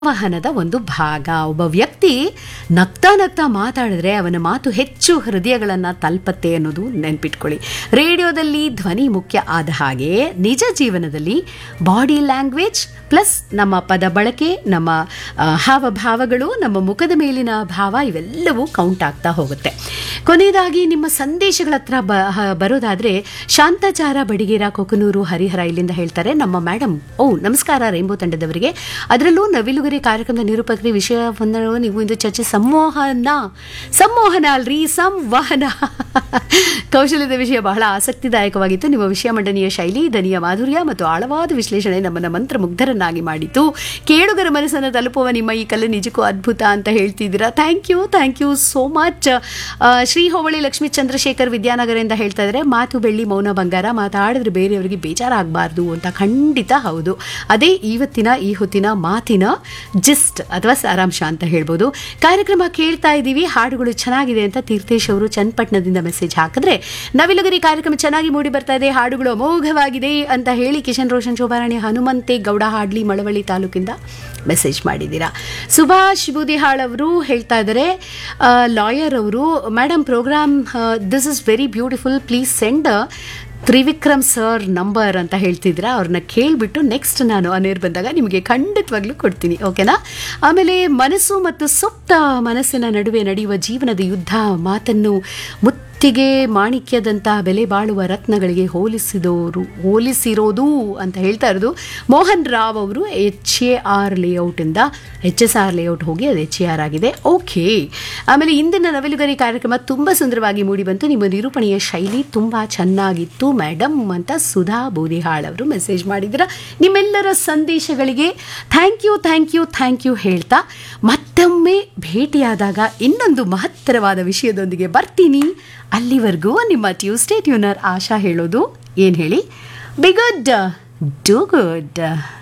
ಸಂವಹನದ ಒಂದು ಭಾಗ ಒಬ್ಬ ವ್ಯಕ್ತಿ ನಗ್ತಾ ನಗ್ತಾ ಮಾತಾಡಿದ್ರೆ ಅವನ ಮಾತು ಹೆಚ್ಚು ಹೃದಯಗಳನ್ನು ತಲುಪತ್ತೆ ಅನ್ನೋದು ನೆನ್ಪಿಟ್ಕೊಳ್ಳಿ ರೇಡಿಯೋದಲ್ಲಿ ಧ್ವನಿ ಮುಖ್ಯ ಆದ ಹಾಗೆ ನಿಜ ಜೀವನದಲ್ಲಿ ಬಾಡಿ ಲ್ಯಾಂಗ್ವೇಜ್ ಪ್ಲಸ್ ನಮ್ಮ ಪದ ಬಳಕೆ ನಮ್ಮ ಆ, ಹಾವಭಾವಗಳು ನಮ್ಮ ಮುಖದ ಮೇಲಿನ ಭಾವ ಇವೆಲ್ಲವೂ ಕೌಂಟ್ ಆಗ್ತಾ ಹೋಗುತ್ತೆ ಕೊನೆಯದಾಗಿ ನಿಮ್ಮ ಸಂದೇಶಗಳ ಹತ್ರ ಬ ಹ- ಬರೋದಾದ್ರೆ ಶಾಂತಾಚಾರ ಬಡಿಗೇರ ಕೊಕನೂರು ಹರಿಹರ ಇಲ್ಲಿಂದ ಹೇಳ್ತಾರೆ ನಮ್ಮ ಮೇಡಮ್ ಓ ನಮಸ್ಕಾರ ರೈನ್ಬೋ ತಂಡದವರಿಗೆ ಅದರಲ್ಲೂ ನವಿಲುಗರಿ ಕಾರ್ಯಕ್ರಮದ ನಿರೂಪಕರಿ ವಿಷಯವನ್ನು ನೀವು ಇಂದು ಚರ್ಚೆ ಸಂಮೋಹನ ಸಂಮೋಹನ ಅಲ್ರಿ ಸಂವಹನ ಕೌಶಲ್ಯದ ವಿಷಯ ಬಹಳ ಆಸಕ್ತಿದಾಯಕವಾಗಿತ್ತು ನಿಮ್ಮ ವಿಷಯ ಮಂಡನೆಯ ಶೈಲಿ ದನಿಯ ಮಾಧುರ್ಯ ಮತ್ತು ಆಳವಾದ ವಿಶ್ಲೇಷಣೆ ನಮ್ಮನ್ನ ಮಂತ್ರಮುಗ್ಧರನ್ನಾಗಿ ಮಾಡಿತು ಕೇಳುಗರ ಮನಸ್ಸನ್ನು ತಲುಪುವ ನಿಮ್ಮ ಈ ಕಲೆ ನಿಜಕ್ಕೂ ಅದ್ಭುತ ಅಂತ ಹೇಳ್ತಿದ್ದೀರಾ thank you thank you so much Shri ಹೋಬಳಿ ಲಕ್ಷ್ಮೀ ಚಂದ್ರಶೇಖರ್ ವಿದ್ಯಾನಗರದಿಂದ ಹೇಳ್ತಾ ಇದ್ದಾರೆ ಮಾತು ಬೆಳ್ಳಿ ಮೌನ ಬಂಗಾರ ಮಾತಾಡಿದ್ರೆ ಬೇರೆಯವರಿಗೆ ಬೇಜಾರಾಗಬಾರ್ದು ಅಂತ ಖಂಡಿತ ಹೌದು ಅದೇ ಇವತ್ತಿನ ಈ ಹೊತ್ತಿನ ಮಾತಿನ ಜಿಸ್ಟ್ ಅಥವಾ ಸಾರಾಂಶ ಅಂತ ಹೇಳ್ಬೋದು ಕಾರ್ಯಕ್ರಮ ಕೇಳ್ತಾ ಇದ್ದೀವಿ ಹಾಡುಗಳು ಚೆನ್ನಾಗಿದೆ ಅಂತ ತೀರ್ಥೇಶ್ ಅವರು ಚನ್ನಪಟ್ಟಣದಿಂದ ಮೆಸೇಜ್ ಹಾಕಿದ್ರೆ ನವಿಲುಗರಿ ಕಾರ್ಯಕ್ರಮ ಚೆನ್ನಾಗಿ ಮೂಡಿ ಬರ್ತಾ ಇದೆ ಹಾಡುಗಳು ಅಮೋಘವಾಗಿದೆ ಅಂತ ಹೇಳಿ ಕಿಶನ್ ರೋಷನ್ ಶೋಭಾರಾಣಿ ಹನುಮಂತೆ ಗೌಡ ಹಾಡ್ಲಿ ಮಳವಳ್ಳಿ ತಾಲೂಕಿಂದ ಮೆಸೇಜ್ ಮಾಡಿದ್ದೀರಾ ಸುಭಾಷ್ ಬೂದಿಹಾಳ್ ಅವರು ಹೇಳ್ತಾ ಇದ್ದಾರೆ ಲಾಯರ್ ಅವರು madam program this is very beautiful please send Trivikram sir number ಅಂತ ಹೇಳ್ತಿದ್ರ ಅವ್ರನ್ನ ಕೇಳಿಬಿಟ್ಟು ನೆಕ್ಸ್ಟ್ ನಾನು ಅನೇರ್ ಬಂದಾಗ ನಿಮಗೆ ಖಂಡಿತವಾಗ್ಲೂ ಕೊಡ್ತೀನಿ ಓಕೆನಾ ಆಮೇಲೆ ಮನಸ್ಸು ಮತ್ತು ಸುಪ್ತ ಮನಸ್ಸಿನ ನಡುವೆ ನಡೆಯುವ ಜೀವನದ ಯುದ್ಧ ಮಾತನ್ನು ಮುತ್ತಿಗೆ ಮಾಣಿಕ್ಯದಂತಹ ಬೆಲೆ ಬಾಳುವ ರತ್ನಗಳಿಗೆ ಹೋಲಿಸಿದವರು ಹೋಲಿಸಿರೋದು ಅಂತ ಹೇಳ್ತಾ ಇರೋದು ಮೋಹನ್ ರಾವ್ ಅವರು ಎಚ್ ಎ ಆರ್ ಲೇಔಟಿಂದ ಎಚ್ ಎಸ್ ಆರ್ ಲೇಔಟ್ ಹೋಗಿ ಅದು ಎಚ್ ಎ ಆರ್ ಆಗಿದೆ ಓಕೆ ಆಮೇಲೆ ಇಂದಿನ ನವಿಲುಗರಿ ಕಾರ್ಯಕ್ರಮ ತುಂಬ ಸುಂದರವಾಗಿ ಮೂಡಿ ಬಂತು ನಿಮ್ಮ ನಿರೂಪಣೆಯ ಶೈಲಿ ತುಂಬ ಚೆನ್ನಾಗಿತ್ತು ಮೇಡಮ್ ಅಂತ ಸುಧಾ ಬೋದಿಹಾಳ್ ಅವರು ಮೆಸೇಜ್ ಮಾಡಿದ್ರ ನಿಮ್ಮೆಲ್ಲರ ಸಂದೇಶಗಳಿಗೆ thank you thank you thank you ಹೇಳ್ತಾ ಮತ್ತೊಮ್ಮೆ ಭೇಟಿಯಾದಾಗ ಇನ್ನೊಂದು ಮಹತ್ತರವಾದ ವಿಷಯದೊಂದಿಗೆ ಬರ್ತೀನಿ ಅಲ್ಲಿವರೆಗೂ ನಿಮ್ಮ ಟ್ಯೂಸ್ಡೇ ಟ್ಯೂನರ್ ಆಶಾ ಹೇಳೋದು ಏನು ಹೇಳಿ ಬಿ ಗುಡ್ ಡೂ ಗುಡ್